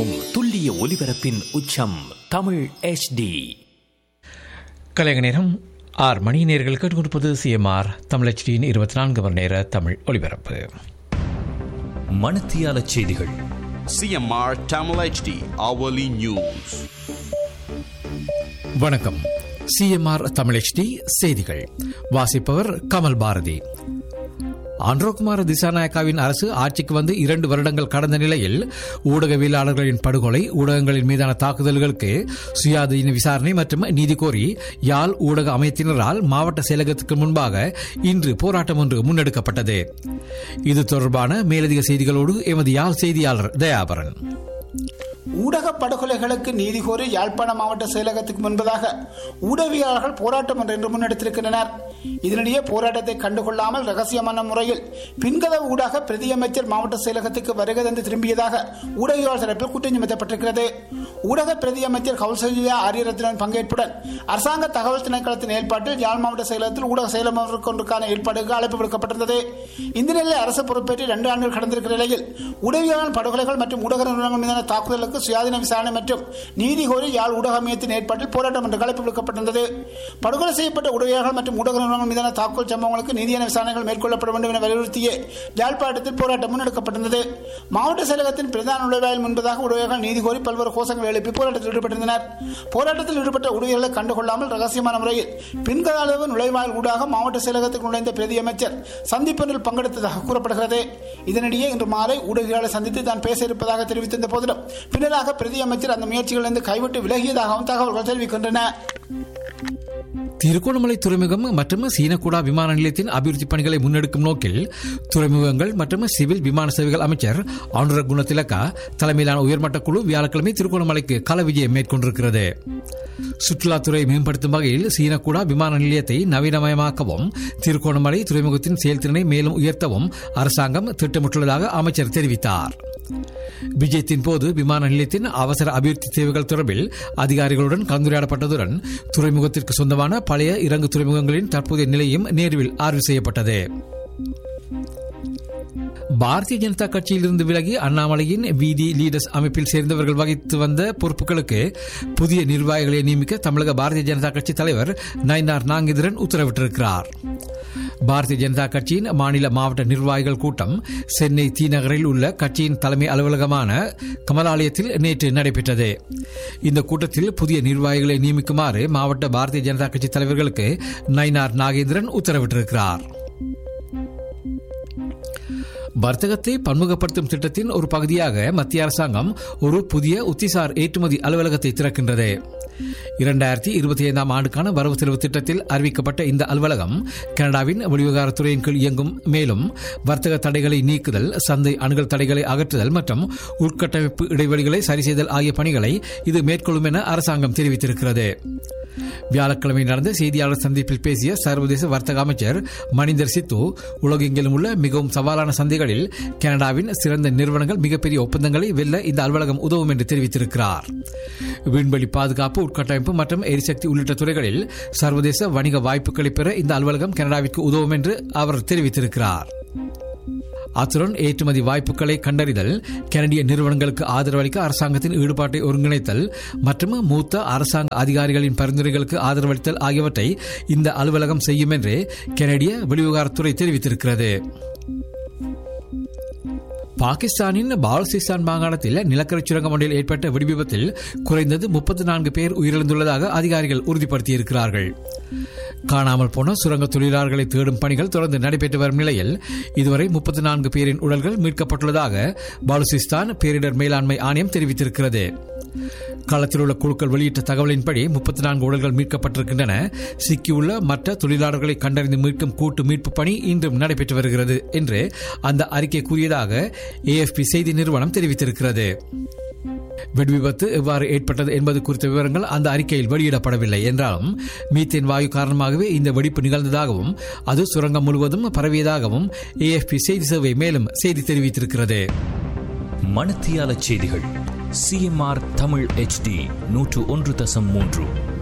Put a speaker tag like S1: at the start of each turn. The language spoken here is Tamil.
S1: வழங்கும் துல்லிய ஒலிபரப்பின் உச்சம் தமிழ் HD
S2: கலைஞ நேரம் ஆறு மணி நேர்கள் கேட்டுக்கொண்டிருப்பது சிஎம்ஆர் தமிழச்சியின் இருபத்தி நான்கு மணி நேர தமிழ் ஒலிபரப்பு
S1: மணத்தியால செய்திகள்
S3: CMR Tamil HD hourly news.
S2: வணக்கம் சிஎம்ஆர் தமிழச்டி செய்திகள் வாசிப்பவர் கமல் பாரதி ஆண்ட்ரோகுமார் திசாநாயக்காவின் அரசு ஆட்சிக்கு வந்து இரண்டு வருடங்கள் கடந்த நிலையில் ஊடகவியலாளர்களின் படுகொலை ஊடகங்களின் மீதான தாக்குதல்களுக்கு சுயாதீன விசாரணை மற்றும் நீதி கோரி யாழ் ஊடக அமைத்தினரால் மாவட்ட செயலகத்துக்கு முன்பாக இன்று போராட்டம் ஒன்று முன்னெடுக்கப்பட்டது இது தொடர்பான மேலதிக செய்திகளோடு எமது யாழ் செய்தியாளர் தயாபரன்
S4: ஊடக படுகொலைகளுக்கு நீதி கோரி யாழ்ப்பாண மாவட்ட செயலகத்துக்கு முன்பதாக ஊடகவியலாளர்கள் போராட்டம் ஒன்று இன்று முன்னெடுத்திருக்கின்றனர் இதனிடையே போராட்டத்தை கண்டுகொள்ளாமல் ரகசியமான முறையில் பின்கதவு ஊடாக பிரதியமைச்சர் மாவட்ட செயலகத்துக்கு வருகை தந்து திரும்பியதாக ஊடகவியலாளர் தரப்பில் குற்றம் சுமத்தப்பட்டிருக்கிறது ஊடக பிரதியமைச்சர் கவுல்சல்யா ஆரியரத்னன் பங்கேற்புடன் அரசாங்க தகவல் திணைக்களத்தின் ஏற்பாட்டில் யாழ் மாவட்ட செயலகத்தில் ஊடக செயலமர்வுக்கொன்றுக்கான ஏற்பாடுக்கு அழைப்பு விடுக்கப்பட்டிருந்தது இந்த நிலையில் அரசு பொறுப்பேற்று இரண்டு ஆண்டுகள் கடந்திருக்கிற நிலையில் ஊடகவியலாளர் படுகொலைகள் மற்றும் ஊடக நிறுவனங்கள் மீதான தாக்குதலுக்கு சுயாதீன விசாரணை மற்றும் நீதி கோரி யாழ் ஊடக அமையத்தின் ஏற்பாட்டில் போராட்டம் என்று அழைப்பு விடுக்கப்பட்டிருந்தது படுகொலை செய்யப்பட்ட ஊடகவியலாளர்கள் மற்றும் ஊடக நிறுவனங்கள் மீதான தாக்குதல் சம்பவங்களுக்கு நீதியான விசாரணைகள் மேற்கொள்ளப்பட வேண்டும் என வலியுறுத்திய யாழ்ப்பாணத்தில் போராட்டம் முன்னெடுக்கப்பட்டிருந்தது மாவட்ட செயலகத்தின் பிரதான நுழைவாயில் முன்பதாக ஊடகங்கள் நீதி கோரி பல்வேறு கோஷங்கள் எழுப்பி போராட்டத்தில் ஈடுபட்டிருந்தனர் போராட்டத்தில் ஈடுபட்ட ஊழியர்களை கண்டுகொள்ளாமல் ரகசியமான முறையில் பின்களவு நுழைவாயில் ஊடாக மாவட்ட செயலகத்துக்கு நுழைந்த பிரதி அமைச்சர் சந்திப்பொன்றில் பங்கெடுத்ததாக கூறப்படுகிறது இதனிடையே இன்று மாலை ஊடகங்களை சந்தித்து தான் பேச இருப்பதாக தெரிவித்திருந்த போதிலும் பின்னராக பிரதி அமைச்சர் அந்த முயற்சிகளிலிருந்து கைவிட்டு விலகியதாகவும் தகவல்கள் தெரிவிக்கின்றன
S2: திருகோணமலை துறைமுகம் மற்றும் சீனக்குடா விமான நிலையத்தின் அபிவிருத்தி பணிகளை முன்னெடுக்கும் நோக்கில் துறைமுகங்கள் மற்றும் சிவில் விமான சேவைகள் அமைச்சர் ஆண்டுர குணத்திலக்கா தலைமையிலான உயர்மட்ட குழு வியாழக்கிழமை திருகோணமலைக்கு கள விஜயம் மேற்கொண்டிருக்கிறது சுற்றுலாத்துறை மேம்படுத்தும் வகையில் சீனக்குடா விமான நிலையத்தை நவீனமயமாக்கவும் திருகோணமலை துறைமுகத்தின் செயல்திறனை மேலும் உயர்த்தவும் அரசாங்கம் திட்டமிட்டுள்ளதாக அமைச்சர் தெரிவித்தார் விஜயத்தின் போது விமான நிலையத்தின் அவசர அபிவிருத்தி தேவைகள் தொடர்பில் அதிகாரிகளுடன் கலந்துரையாடப்பட்டதுடன் துறைமுகத்திற்கு சொந்தமான பழைய இறங்கு துறைமுகங்களின் தற்போதைய நிலையும் நேர்வில் ஆய்வு செய்யப்பட்டது பாரதிய ஜனதா கட்சியிலிருந்து விலகி அண்ணாமலையின் வீதி லீடர்ஸ் அமைப்பில் சேர்ந்தவர்கள் வகித்து வந்த பொறுப்புகளுக்கு புதிய நிர்வாகிகளை நியமிக்க தமிழக பாரதிய ஜனதா கட்சி தலைவர் நயினார் நாங்கேந்திரன் உத்தரவிட்டிருக்கிறார் பாரதிய ஜனதா கட்சியின் மாநில மாவட்ட நிர்வாகிகள் கூட்டம் சென்னை தீநகரில் உள்ள கட்சியின் தலைமை அலுவலகமான கமலாலயத்தில் நேற்று நடைபெற்றது இந்த கூட்டத்தில் புதிய நிர்வாகிகளை நியமிக்குமாறு மாவட்ட பாரதிய ஜனதா கட்சி தலைவர்களுக்கு நயினார் நாகேந்திரன் உத்தரவிட்டிருக்கிறார் வர்த்தகத்தை பன்முகப்படுத்தும் திட்டத்தின் ஒரு பகுதியாக மத்திய அரசாங்கம் ஒரு புதிய உத்திசார் ஏற்றுமதி அலுவலகத்தை திறக்கின்றது இரண்டாயிரத்தி இருபத்தி ஐந்தாம் ஆண்டுக்கான வரவு செலவு திட்டத்தில் அறிவிக்கப்பட்ட இந்த அலுவலகம் கனடாவின் வெளிவிவகாரத்துறையின் கீழ் இயங்கும் மேலும் வர்த்தக தடைகளை நீக்குதல் சந்தை அணுகல் தடைகளை அகற்றுதல் மற்றும் உள்கட்டமைப்பு இடைவெளிகளை சரி செய்தல் ஆகிய பணிகளை இது மேற்கொள்ளும் என அரசாங்கம் தெரிவித்திருக்கிறது வியாழக்கிழமை நடந்த செய்தியாளர் சந்திப்பில் பேசிய சர்வதேச வர்த்தக அமைச்சர் மணிந்தர் சித்து உலகெங்கிலும் உள்ள மிகவும் சவாலான சந்தைகளில் கனடாவின் சிறந்த நிறுவனங்கள் மிகப்பெரிய ஒப்பந்தங்களை வெல்ல இந்த அலுவலகம் உதவும் என்று தெரிவித்திருக்கிறார் விண்வெளி பாதுகாப்பு உட்கட்டமைப்பு மற்றும் எரிசக்தி உள்ளிட்ட துறைகளில் சர்வதேச வணிக வாய்ப்புகளை பெற இந்த அலுவலகம் கனடாவிற்கு உதவும் என்று அவர் தெரிவித்திருக்கிறார் அத்துடன் ஏற்றுமதி வாய்ப்புகளை கண்டறிதல் கனடிய நிறுவனங்களுக்கு ஆதரவளிக்க அரசாங்கத்தின் ஈடுபாட்டை ஒருங்கிணைத்தல் மற்றும் மூத்த அரசாங்க அதிகாரிகளின் பரிந்துரைகளுக்கு ஆதரவளித்தல் ஆகியவற்றை இந்த அலுவலகம் செய்யும் என்று கனடிய வெளிவிவகாரத்துறை தெரிவித்திருக்கிறது பாகிஸ்தானின் பாலுசிஸ்தான் மாகாணத்தில் நிலக்கரி சுரங்கம் ஒன்றில் ஏற்பட்ட வெடிவிபத்தில் குறைந்தது முப்பத்தி நான்கு பேர் உயிரிழந்துள்ளதாக அதிகாரிகள் உறுதிப்படுத்தியிருக்கிறார்கள் காணாமல் போன சுரங்க தொழிலாளர்களை தேடும் பணிகள் தொடர்ந்து நடைபெற்று வரும் நிலையில் இதுவரை முப்பத்தி நான்கு பேரின் உடல்கள் மீட்கப்பட்டுள்ளதாக பாலுசிஸ்தான் பேரிடர் மேலாண்மை ஆணையம் தெரிவித்திருக்கிறது களத்தில் உள்ள குழுக்கள் வெளியிட்ட தகவலின்படி முப்பத்தி நான்கு உடல்கள் மீட்கப்பட்டிருக்கின்றன சிக்கியுள்ள மற்ற தொழிலாளர்களை கண்டறிந்து மீட்கும் கூட்டு மீட்பு பணி இன்றும் நடைபெற்று வருகிறது என்று அந்த அறிக்கை கூறியதாக ஏஎஃப்பி செய்தி நிறுவனம் தெரிவித்திருக்கிறது வெடிவிபத்து எவ்வாறு ஏற்பட்டது என்பது குறித்த விவரங்கள் அந்த அறிக்கையில் வெளியிடப்படவில்லை என்றாலும் மீத்தேன் வாயு காரணமாகவே இந்த வெடிப்பு நிகழ்ந்ததாகவும் அது சுரங்கம் முழுவதும் பரவியதாகவும் ஏஎஃப்பி செய்தி சேவை மேலும் செய்தி தெரிவித்திருக்கிறது
S1: மணத்தியால செய்திகள் சிஎம்ஆர் தமிழ் HD நூற்று ஒன்று தசம் மூன்று